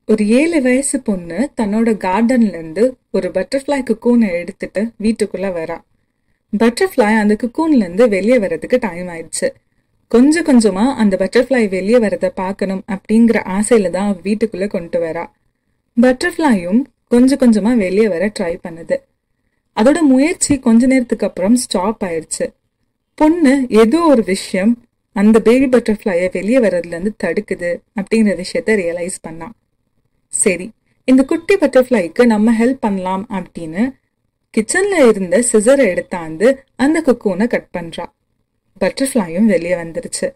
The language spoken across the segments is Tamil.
ஒரு ஏழு வயசு பொண்ணு தன்னோட கார்டன்ல இருந்து ஒரு பட்டர்ஃப்ளை குக்கூனை எடுத்துட்டு வீட்டுக்குள்ள வரா பட்டர்ஃப்ளை அந்த குக்கூன்ல இருந்து வெளியே வர்றதுக்கு டைம் ஆயிடுச்சு கொஞ்சம் கொஞ்சமா அந்த பட்டர்ஃப்ளை வெளியே வரதை பார்க்கணும் அப்படிங்கிற ஆசையில தான் அவ வீட்டுக்குள்ள கொண்டு வரா பட்டர்ஃப்ளையும் கொஞ்சம் கொஞ்சமா வெளியே வர ட்ரை பண்ணுது அதோட முயற்சி கொஞ்ச நேரத்துக்கு அப்புறம் ஸ்டாப் ஆயிடுச்சு பொண்ணு ஏதோ ஒரு விஷயம் அந்த பேபி பட்டர்ஃப்ளையை வெளியே வர்றதுல இருந்து தடுக்குது அப்படிங்கிற விஷயத்த ரியலைஸ் பண்ணா சரி இந்த குட்டி பட்டர்ஃப்ளைக்கு நம்ம ஹெல்ப் பண்ணலாம் அப்படின்னு கிச்சன்ல இருந்த சிசரை எடுத்தாந்து அந்த குக்கூனை கட் பண்றா பட்டர்ஃப்ளையும் வெளியே வந்துருச்சு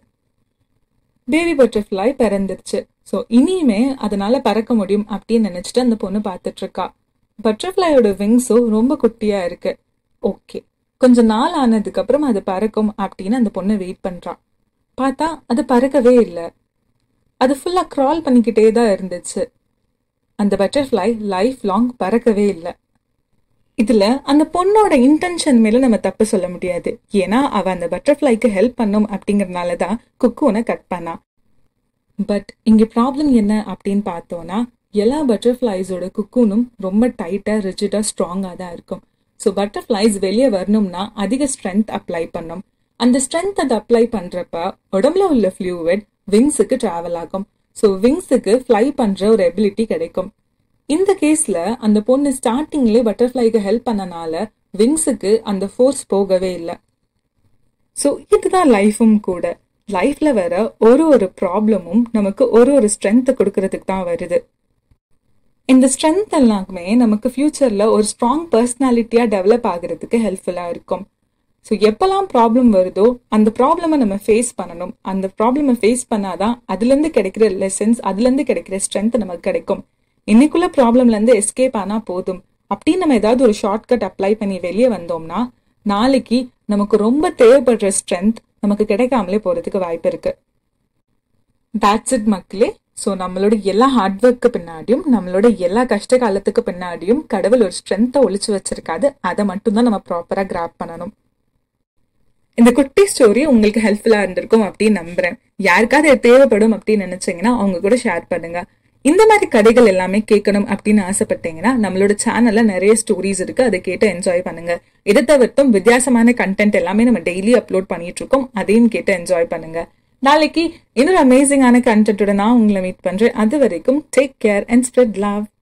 பேபி பட்டர்ஃப்ளை பிறந்துருச்சு ஸோ இனிமே அதனால பறக்க முடியும் அப்படின்னு நினைச்சிட்டு அந்த பொண்ணு பார்த்துட்டு இருக்கா பட்டர்ஃப்ளையோட விங்ஸும் ரொம்ப குட்டியா இருக்கு ஓகே கொஞ்ச நாள் ஆனதுக்கு அப்புறம் அது பறக்கும் அப்படின்னு அந்த பொண்ணு வெயிட் பண்றா பார்த்தா அது பறக்கவே இல்லை அது ஃபுல்லா கிரால் பண்ணிக்கிட்டே தான் இருந்துச்சு அந்த பட்டர்ஃப்ளை லைஃப் லாங் பறக்கவே இல்லை இதுல அந்த பொண்ணோட இன்டென்ஷன் மேல நம்ம தப்பு சொல்ல முடியாது ஏன்னா அவ அந்த பட்டர்ஃப்ளைக்கு ஹெல்ப் பண்ணும் அப்படிங்கறதுனால தான் குக்கூனை கட் பண்ணா பட் இங்க ப்ராப்ளம் என்ன அப்படின்னு பார்த்தோம்னா எல்லா பட்டர்ஃப்ளைஸோட குக்கூனும் ரொம்ப டைட்டா ரிஜிடா ஸ்ட்ராங்கா தான் இருக்கும் ஸோ பட்டர்ஃப்ளைஸ் வெளியே வரணும்னா அதிக ஸ்ட்ரென்த் அப்ளை பண்ணும் அந்த ஸ்ட்ரென்த் அதை அப்ளை பண்றப்ப உடம்புல உள்ள ஃப்ளூவிட் விங்ஸுக்கு டிராவல் ஆகும் ஸோ விங்ஸுக்கு ஃப்ளை பண்ற ஒரு எபிலிட்டி கிடைக்கும் இந்த கேஸ்ல அந்த பொண்ணு ஸ்டார்டிங்லேயே பட்டர்ஃப்ளைக்கு ஹெல்ப் பண்ணனால விங்ஸுக்கு அந்த ஃபோர்ஸ் போகவே இல்லை ஸோ இதுதான் லைஃபும் கூட லைஃப்ல வர ஒரு ஒரு ப்ராப்ளமும் நமக்கு ஒரு ஒரு ஸ்ட்ரென்த்தை கொடுக்கறதுக்கு தான் வருது இந்த ஸ்ட்ரென்த் எல்லாமே நமக்கு ஃபியூச்சர்ல ஒரு ஸ்ட்ராங் பர்சனாலிட்டியா டெவலப் ஆகுறதுக்கு ஹெல்ப்ஃபுல்லா இருக்கும் ஸோ எப்பெல்லாம் ப்ராப்ளம் வருதோ அந்த ப்ராப்ளமை நம்ம ஃபேஸ் பண்ணணும் அந்த ப்ராப்ளமை ஃபேஸ் பண்ணாதான் அதுலேருந்து கிடைக்கிற லெசன்ஸ் அதுலேருந்து கிடைக்கிற ஸ்ட்ரென்த் நமக்கு கிடைக்கும் இன்னைக்குள்ள ப்ராப்ளம்ல இருந்து எஸ்கேப் ஆனா போதும் அப்படின்னு நம்ம ஏதாவது ஒரு ஷார்ட்கட் அப்ளை பண்ணி வெளியே வந்தோம்னா நாளைக்கு நமக்கு ரொம்ப தேவைப்படுற ஸ்ட்ரென்த் நமக்கு கிடைக்காமலே போறதுக்கு வாய்ப்பு இருக்கு that's it மக்களே ஸோ நம்மளோட எல்லா ஹார்ட் ஒர்க்கு பின்னாடியும் நம்மளோட எல்லா கஷ்ட காலத்துக்கு பின்னாடியும் கடவுள் ஒரு ஸ்ட்ரென்த்தை ஒழிச்சு வச்சிருக்காது அதை மட்டும்தான் நம்ம ப்ராப்பரா கிராப் பண்ணணும் இந்த குட்டி ஸ்டோரி உங்களுக்கு ஹெல்ப்ஃபுல்லா இருந்திருக்கும் அப்படின்னு நம்புறேன் யாருக்காவது இது தேவைப்படும் அப்படின்னு நினைச்சீங்கன்னா அவங்க கூட ஷேர் பண்ணுங்க இந்த மாதிரி கதைகள் எல்லாமே கேட்கணும் அப்படின்னு ஆசைப்பட்டீங்கன்னா நம்மளோட சேனல்ல நிறைய ஸ்டோரிஸ் இருக்கு அதை கேட்டு என்ஜாய் பண்ணுங்க இதை தவிர்த்தும் வித்தியாசமான கண்டென்ட் எல்லாமே நம்ம டெய்லி அப்லோட் பண்ணிட்டு இருக்கோம் அதையும் கேட்டு என்ஜாய் பண்ணுங்க நாளைக்கு இன்னொரு அமேசிங்கான கண்டென்ட்டோட நான் உங்களை மீட் பண்றேன் அது வரைக்கும் take care and spread love